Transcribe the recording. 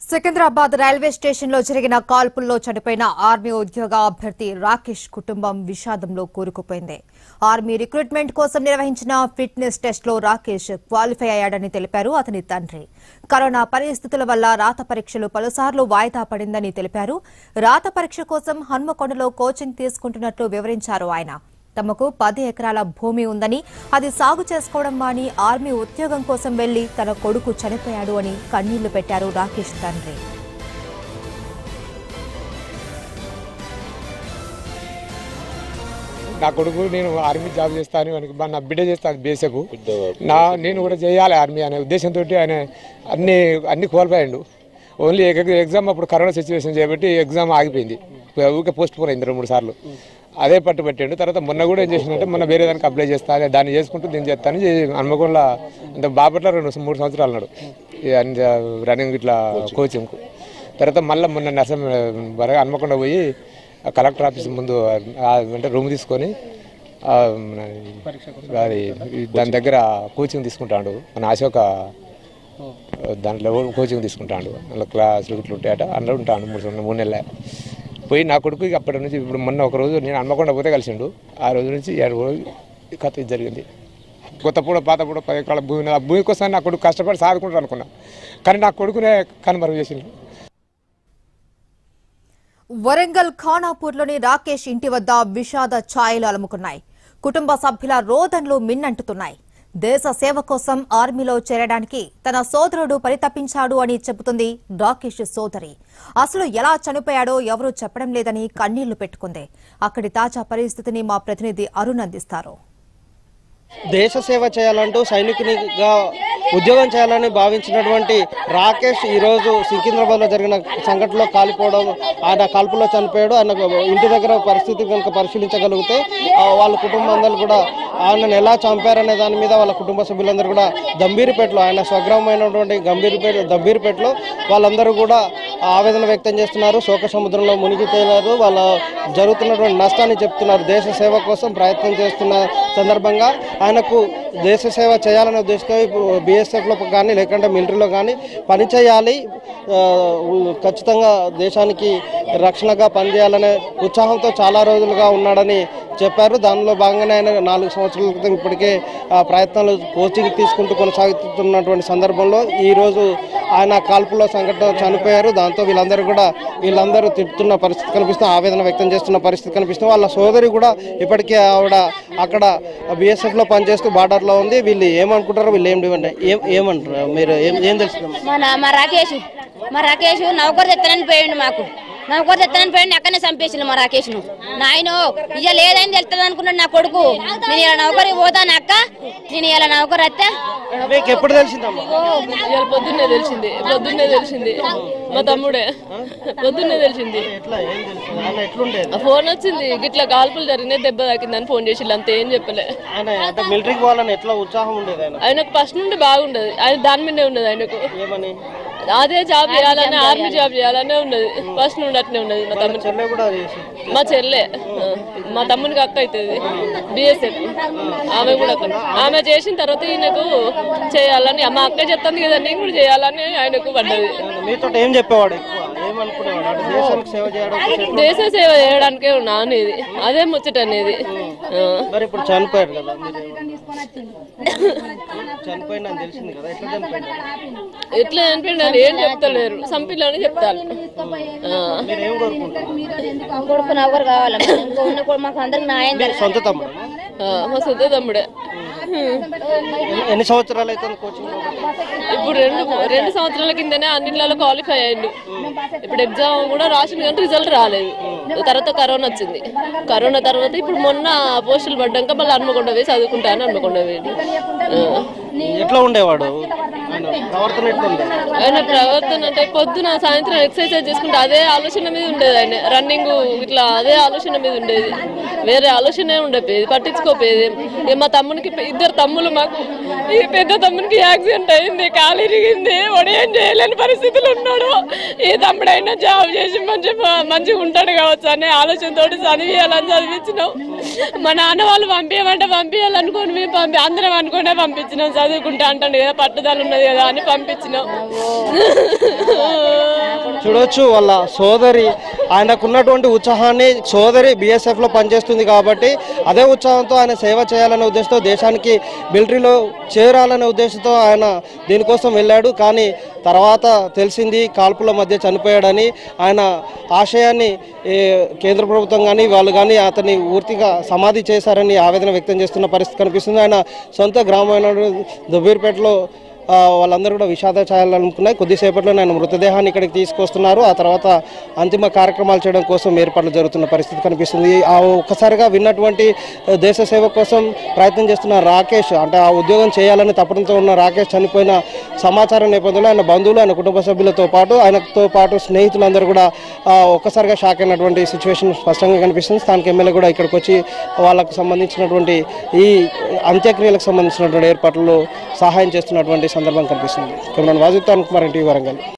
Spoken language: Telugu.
సికింద్రాబాద్ రైల్వే స్టేషన్లో జరిగిన కాల్పుల్లో చనిపోయిన ఆర్మీ ఉద్యోగ అభ్యర్థి రాకేష్ కుటుంబం విషాదంలో కూరుకుపోయింది ఆర్మీ రిక్రూట్మెంట్ కోసం నిర్వహించిన ఫిట్నెస్ టెస్ట్లో రాకేష్ క్వాలిఫై అయ్యాడని తెలిపారు అతని తండ్రి కరోనా పరిస్థితుల వల్ల రాత పరీక్షలు పలుసార్లు వాయిదా పడిందని తెలిపారు రాత పరీక్ష కోసం హన్మకొండలో కోచింగ్ తీసుకుంటున్నట్లు వివరించారు ఆయన తమకు పది ఎకరాల భూమి ఉందని అది సాగు చేసుకోవడం మాని ఆర్మీ ఉద్యోగం కోసం వెళ్లి తన కొడుకు చనిపోయాడు అని కన్నీళ్లు పెట్టారు రాకేష్ తండ్రి నా కొడుకు నేను ఆర్మీ జాబ్ చేస్తాను వానికి బా- నా బిడ్డ చేస్తాను బేసకు నా నేను కూడా చేయాలి ఆర్మీ అనే ఉద్దేశంతో ఆయన అన్ని అన్ని కోల్పోయాడు ఓన్లీ ఎగ్జామ్ అప్పుడు కరోనా సిచ్యువేషన్ చేయబట్టి ఎగ్జామ్ ఆగిపోయింది ఊరికే పోస్ట్ పోన్ అయింది రెండు మూడు సార్లు అదే పట్టు పెట్టాడు తర్వాత మొన్న కూడా ఏం చేసిందంటే మొన్న వేరే దానికి అప్లై చేస్తాను దాన్ని చేసుకుంటూ దీన్ని చేస్తాను హన్మకొండలో అంత బాపట్ల రెండు మూడు సంవత్సరాలు అన్నాడు ఈ అన్ని రన్నింగ్ ఇట్లా కోచింగ్ తర్వాత మళ్ళీ మొన్న నర్సం వరకు హన్మకొండ పోయి ఆ కలెక్టర్ ఆఫీస్ ముందు ఆ అంటే రూమ్ తీసుకొని ఆ మన అది దాని దగ్గర కోచింగ్ తీసుకుంటాడు మన అశోక దాంట్లో కోచింగ్ తీసుకుంటాడు అందులో క్లాసులు ఇట్లా ఉంటాయట అందులో ఉంటాడు మూడు సంవత్సరాలు, మూడు నెలలే పోయి నా కొడుకు ఇక అప్పటి నుంచి ఇప్పుడు మొన్న ఒక రోజు నేను హన్మకొండ పోతే కలిసిండు ఆ రోజు నుంచి ఏడు రోజు ఈ కథ ఇది జరిగింది కొత్త పూడ పాత పూడ పది ఎకరాల భూమి ఉన్నది. ఆ భూమి కోసం నా కొడుకు కష్టపడి సాదుకుంటాడు అనుకున్నా కానీ నా కొడుకునే కనుమరుగు చేసిండు వరంగల్ ఖానాపూర్లోని రాకేష్ ఇంటి వద్ద విషాద ఛాయలు అలుముకున్నాయి కుటుంబ సభ్యుల రోదన్లు మిన్నంటుతున్నాయి దేశ సేవ కోసం ఆర్మీలో చేరడానికి తన సోదరుడు పరితపించాడు అని చెబుతుంది రాకేష్ సోదరి అసలు ఎలా చనిపోయాడో ఎవరూ చెప్పడం లేదని కన్నీళ్లు పెట్టుకుంది అక్కడి తాజా పరిస్థితిని మా ప్రతినిధి అరుణ్ అందిస్తారు దేశ సేవ చేయాలంటూ సైనికునిగా ఉద్యోగం చేయాలని భావించినటువంటి రాకేష్ ఈరోజు సికింద్రాబాద్లో జరిగిన సంఘటనలో కాలిపోవడం ఆయన కాల్పులో చనిపోయాడు ఆయన ఇంటి దగ్గర పరిస్థితి కనుక పరిశీలించగలిగితే ఆ, వాళ్ళ కుటుంబం అందరూ కూడా ఆయనను ఎలా చంపారనే దాని మీద వాళ్ళ కుటుంబ సభ్యులందరూ కూడా గంభీరపేటలో ఆయన స్వగ్రామైనటువంటి గంభీరపేట గంభీరపేటలో వాళ్ళందరూ కూడా ఆవేదన వ్యక్తం చేస్తున్నారు శోక సముద్రంలో మునిగి తేలారు వాళ్ళ జరుగుతున్నటువంటి నష్టాన్ని చెప్తున్నారు దేశ సేవ కోసం ప్రయత్నం చేస్తున్న సందర్భంగా ఆయనకు దేశ సేవ చేయాలనే ఉద్దేశంతో బీఎస్ఎఫ్లో కానీ లేకుంటే మిలిటరీలో కానీ పని చేయాలి ఆ, ఉ- ఖచ్చితంగా దేశానికి రక్షణగా పనిచేయాలనే ఉత్సాహంతో చాలా రోజులుగా ఉన్నాడని చెప్పారు దానిలో భాగంగానే ఆయన నాలుగు సంవత్సరాల క్రితం ఇప్పటికే ఆ, ప్రయత్నాలు కోచింగ్ తీసుకుంటూ కొనసాగుతున్నటువంటి సందర్భంలో ఈరోజు ఆయన కాల్పులో సంఘటన చనిపోయారు దాంతో వీళ్ళందరూ కూడా వీళ్ళందరూ తిట్టుతున్న పరిస్థితి కనిపిస్తుంది ఆవేదన వ్యక్తం చేస్తున్న పరిస్థితి కనిపిస్తుంది వాళ్ళ సోదరి కూడా ఇప్పటికే ఆవిడ అక్కడ బీఎస్ఎఫ్ లో పనిచేస్తూ బార్డర్ లో ఉంది వీళ్ళు ఏమనుకుంటారో వీళ్ళు ఏం డిమాండ్ ఏం ఏమంటారు మీరు ఏం ఏం తెలుస్తుంది మా నా- మా రాకేష్ మా రాకేష్ నౌకరు తెత్తనని పోయిండు మాకు నౌకరు తెత్తనని పోయిండు అక్కడనే చంపేసిండు మా రాకేష్ను నాయన ఇక లేదని తెలుస్తుంది అనుకున్నాడు నా కొడుకు నేను ఇలా నౌకరికి పోతాను అక్క నేను ఇలా నౌకరు వస్తే మీకు ఎప్పుడు తెలిసిందమ్మా ఇవాళ పొద్దున్నే తెలిసింది పొద్దున్నే తెలిసింది మా తమ్ముడే పొద్దున్నే తెలిసింది ఎట్లా ఏం తెలిసింది ఆయన ఎట్లుండేది ఆ ఫోన్ వచ్చింది గిట్లా కాల్పులు జరిగినాయి దెబ్బ తాకిందని ఫోన్ చేసి అంతే ఏం చెప్పలే ఆయన అంటే మిలిటరీకి పోవాలని ఎట్లా ఉత్సాహం ఉండేది ఆయన ఆయనకు ఫస్ట్ నుండి బాగుండదు ఆయన దాని మీదే ఉన్నది ఆయనకు ఏమని అదే జాబ్ చేయాలని ఆర్మీ జాబ్ చేయాలనే ఉన్నది ఫస్ట్ నుండి అట్నే ఉన్నది మా తమ్ముడు చెల్లె కూడా చేసి మా చెల్లె ఆ, మా తమ్మునికి అక్క అవుతుంది బిఎస్ఎఫ్ ఆమె కూడా అక్కడ ఆమె చేసిన తర్వాత ఈయనకు చేయాలని మా అక్క చెప్తుంది కదా నేను కూడా చేయాలని ఆయనకు పడ్డది మీతో ఏం చెప్పేవాడు ఎక్కువ ఏమనుకునేవాడు అంటే దేశానికి సేవ చేయడం దేశ సేవ చేయడానికే ఉన్నా అనేది అదే ముచ్చట అనేది ఆ. మరి ఇప్పుడు చనిపోయాడు కదా మీరు చనిపోయినా తెలిసింది కదా ఎట్లా చనిపోయాడు ఎట్లా చనిపోయిండు అని ఏం చెప్తలేరు సంపిల్లని చెప్తారు ఆ. మీరు ఏం కోరుకుంటారు కొడుకు నౌకరు కావాలి ఇంకో ఉన్న కొడుకు మాకు అందరికి న్యాయం మీరు సొంత తమ్ముడు ఆ, మా సొంత తమ్ముడే ఎన్ని సంవత్సరాలు అయితే కోచింగ్ ఇప్పుడు రెండు రెండు సంవత్సరాల కిందనే అన్నింటిలో క్వాలిఫై అయ్యిండు ఇప్పుడు ఎగ్జామ్ కూడా రాసిండు కానీ రిజల్ట్ రాలేదు తర్వాత కరోనా వచ్చింది కరోనా తర్వాత ఇప్పుడు మొన్న పోస్టులు పడ్డాక మళ్ళీ హన్మకొండ పోయి చదువుకుంటాను హన్మకొండ పోయిండు ఆ. ఎట్లా ఉండేవాడు ఆయన ప్రవర్తన ఎట్లా ఉండేది ఆయన ప్రవర్తన అంటే పొద్దున సాయంత్రం ఎక్సర్సైజ్ చేసుకుంటే అదే ఆలోచన మీద ఉండేది ఆయన రన్నింగ్ ఇట్లా అదే ఆలోచన మీద ఉండేది వేరే ఆలోచనే ఉండేది పట్టించుకోపోయేది ఇక మా తమ్మునికి పె- ఇద్దరు తమ్ములు మాకు ఈ పెద్ద తమ్మునికి యాక్సిడెంట్ అయింది కాలు ఇరిగింది వాడు ఏం చేయలేని పరిస్థితులు ఉన్నాడు ఏ తమ్ముడైనా జాబ్ చేసి మంచి మంచిగా ఉంటాడు కావచ్చు అనే ఆలోచనతో చదివియాలని చదివించినాం మా నాన్న వాళ్ళు పంపించమంటే పంపించాలనుకోని మేము పంపి అందరం అనుకునే పంపించినాం చదువుకుంటా అంటాడు కదా పట్టుదల ఉన్నది కదా అని పంపించినాం చూడొచ్చు వాళ్ళ సోదరి ఆయనకున్నటువంటి ఉత్సాహాన్ని సోదరి బీఎస్ఎఫ్లో పనిచేస్తుంది కాబట్టి అదే ఉత్సాహంతో ఆయన సేవ చేయాలనే ఉద్దేశంతో దేశానికి మిలిటరీలో చేరాలనే ఉద్దేశంతో ఆయన దీనికోసం వెళ్ళాడు కానీ తర్వాత తెలిసింది కాల్పుల మధ్య చనిపోయాడని ఆయన ఆశయాన్ని ఏ, కేంద్ర ప్రభుత్వం కానీ వాళ్ళు కానీ అతన్ని పూర్తిగా సమాధి చేశారని ఆవేదన వ్యక్తం చేస్తున్న పరిస్థితి కనిపిస్తుంది ఆయన సొంత గ్రామమైన దుబ్బీర్పేటలో ఆ, వాళ్ళందరూ కూడా విషాద ఛాయలు అనుకున్నాయి కొద్దిసేపట్లో ఆయన మృతదేహాన్ని ఇక్కడికి తీసుకొస్తున్నారు ఆ తర్వాత అంతిమ కార్యక్రమాలు చేయడం కోసం ఏర్పాట్లు జరుగుతున్న పరిస్థితి కనిపిస్తుంది ఆ ఒక్కసారిగా విన్నటువంటి ఆ, దేశ సేవ కోసం ప్రయత్నం చేస్తున్న రాకేష్ అంటే ఆ ఉద్యోగం చేయాలని తప్పడంతో ఉన్న రాకేష్ చనిపోయిన సమాచారం నేపథ్యంలో ఆయన బంధువులు ఆయన కుటుంబ సభ్యులతో పాటు ఆయనతో పాటు స్నేహితులందరూ కూడా ఆ, ఒక్కసారిగా షాక్ అయినటువంటి సిచ్యువేషన్ స్పష్టంగా కనిపిస్తుంది స్థానిక ఎమ్మెల్యే కూడా ఇక్కడికి వచ్చి వాళ్ళకు సంబంధించినటువంటి ఈ అంత్యక్రియలకు సంబంధించినటువంటి ఏర్పాట్లలో సహాయం చేస్తున్నటువంటి సందర్భం కనిపిస్తుంది కెమెరాన్ వాజిత్తాన్ కుమార్ ఎన్టీ వరంగల్